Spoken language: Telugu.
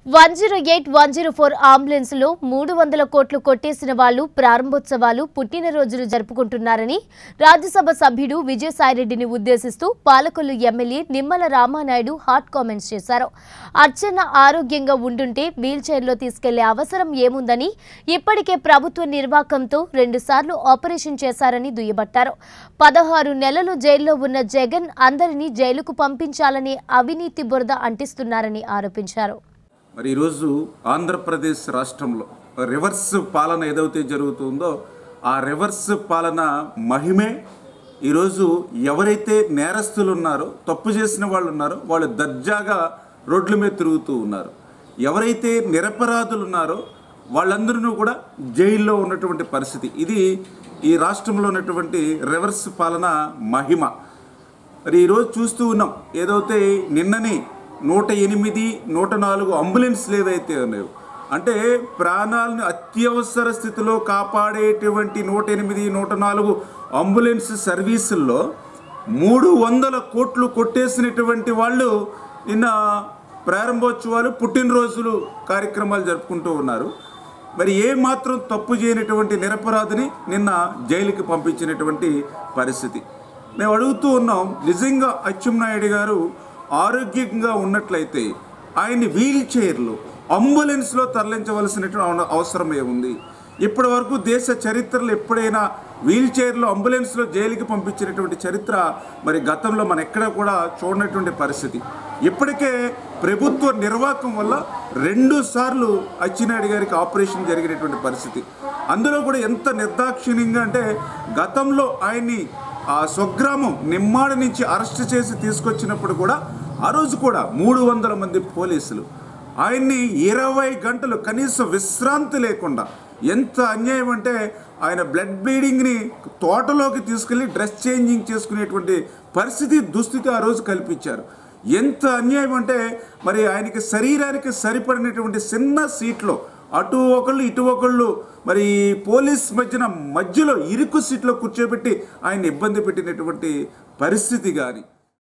one zero eight one zero four అంబులెన్స్లో మూడు వందల కోట్లు కొట్టేసిన వాళ్ళు ప్రారంభోత్సవాలు పుట్టినరోజులు జరుపుకుంటున్నారని రాజ్యసభ సభ్యుడు విజయసాయిరెడ్డిని ఉద్దేశిస్తూ Palakollu MLA Nimmala Ramanaidu hot comments చేశారు అర్చన ఆరోగ్యంగా ఉండుంటే వీల్చైర్లో తీసుకెళ్లే అవసరం ఏముందని ఇప్పటికే ప్రభుత్వ నిర్వాకంతో రెండుసార్లు ఆపరేషన్ చేశారని దుయ్యబట్టారు పదహారు నెలలు జైల్లో ఉన్న జగన్ అందరినీ జైలుకు పంపించాలని అవినీతి బురద అంటిస్తున్నారని ఆరోపించారు మరి ఈరోజు ఆంధ్రప్రదేశ్ రాష్ట్రంలో రివర్స్ పాలన ఏదైతే జరుగుతుందో ఆ రివర్స్ పాలన మహిమే ఈరోజు ఎవరైతే నేరస్తులు ఉన్నారో తప్పు చేసిన వాళ్ళు ఉన్నారో వాళ్ళు దర్జాగా రోడ్ల మీద తిరుగుతూ ఉన్నారు ఎవరైతే నిరపరాధులు ఉన్నారో వాళ్ళందరూ కూడా జైల్లో ఉన్నటువంటి పరిస్థితి ఇది ఈ రాష్ట్రంలో ఉన్నటువంటి రివర్స్ పాలన మహిమ మరి ఈరోజు చూస్తూ ఉన్నాం ఏదైతే నిన్నని నూట ఎనిమిది నూట నాలుగు అంబులెన్స్లు ఏవైతే ఉన్నాయో అంటే ప్రాణాలను అత్యవసర స్థితిలో కాపాడేటువంటి నూట ఎనిమిది నూట నాలుగు అంబులెన్స్ సర్వీసుల్లో మూడు వందల కోట్లు కొట్టేసినటువంటి వాళ్ళు నిన్న ప్రారంభోత్సవాలు పుట్టినరోజులు కార్యక్రమాలు జరుపుకుంటూ ఉన్నారు మరి ఏ మాత్రం తప్పు చేయనటువంటి నిరపరాధిని నిన్న జైలుకి పంపించినటువంటి పరిస్థితి మేము అడుగుతూ ఉన్నాం నిజంగా అచ్చెన్నాయుడు గారు ఆరోగ్యంగా ఉన్నట్లయితే ఆయన్ని వీల్ చైర్లో అంబులెన్స్లో తరలించవలసినటువంటి అవసరం ఏముంది ఇప్పటి వరకు దేశ చరిత్రలో ఎప్పుడైనా వీల్ చైర్లో అంబులెన్స్లో జైలుకి పంపించినటువంటి చరిత్ర మరి గతంలో మన ఎక్కడ కూడా చూడనటువంటి పరిస్థితి ఇప్పటికే ప్రభుత్వ నిర్వాహకం వల్ల రెండు సార్లు అచ్చెన్నాయుడు గారికి ఆపరేషన్ జరిగినటువంటి పరిస్థితి అందులో కూడా ఎంత నిర్దాక్షిణ్యంగా అంటే గతంలో ఆయన్ని ఆ స్వగ్రామం నిమ్మాడ నుంచి అరెస్ట్ చేసి తీసుకొచ్చినప్పుడు కూడా ఆ రోజు కూడా మూడు వందల మంది పోలీసులు ఆయన్ని ఇరవై గంటలు కనీసం విశ్రాంతి లేకుండా ఎంత అన్యాయం అంటే ఆయన బ్లడ్ బ్లీడింగ్ని తోటలోకి తీసుకెళ్ళి డ్రెస్ చేంజింగ్ చేసుకునేటువంటి పరిస్థితి దుస్థితి ఆ రోజు కల్పించారు ఎంత అన్యాయం అంటే మరి ఆయనకి శరీరానికి సరిపడినటువంటి చిన్న సీట్లో అటు ఒకళ్ళు ఇటు ఒకళ్ళు మరి పోలీస్ మధ్యన మధ్యలో ఇరుకు సీట్లో కూర్చోబెట్టి ఆయన ఇబ్బంది పెట్టినటువంటి పరిస్థితి కానీ